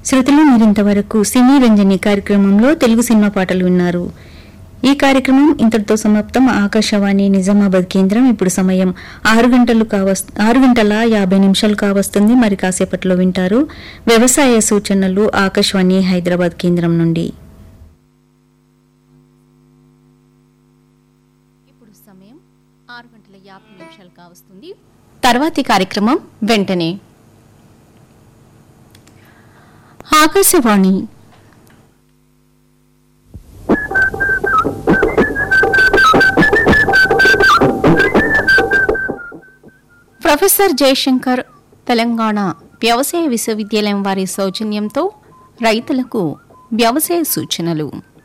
శృతిలో మీరింతవరకు సినీ రంజని కార్యక్రమంలో తెలుగు సినిమా పాటలు విన్నారు ఈ కార్యక్రమం ఇంతటితో సమాప్తం ఆకాశవాణి నిజామాబాద్ కేంద్రం ఇప్పుడు సమయం ఆరు గంటలు కావస్ ఆరు గంటల యాభై నిమిషాలు కావస్తుంది మరి కాసేపట్లో వింటారు వ్యవసాయ సూచనలు ఆకాశవాణి హైదరాబాద్ కేంద్రం నుండి ఇప్పుడు సమయం ఆరు గంటల యాభై నిమిషాలు కావస్తుంది తర్వాతి కార్యక్రమం వెంటనే ఆకాశవాణి ప్రొఫెసర్ జయశంకర్ తెలంగాణ వ్యవసాయ విశ్వవిద్యాలయం వారి సౌజన్యంతో రైతులకు వ్యవసాయ సూచనలు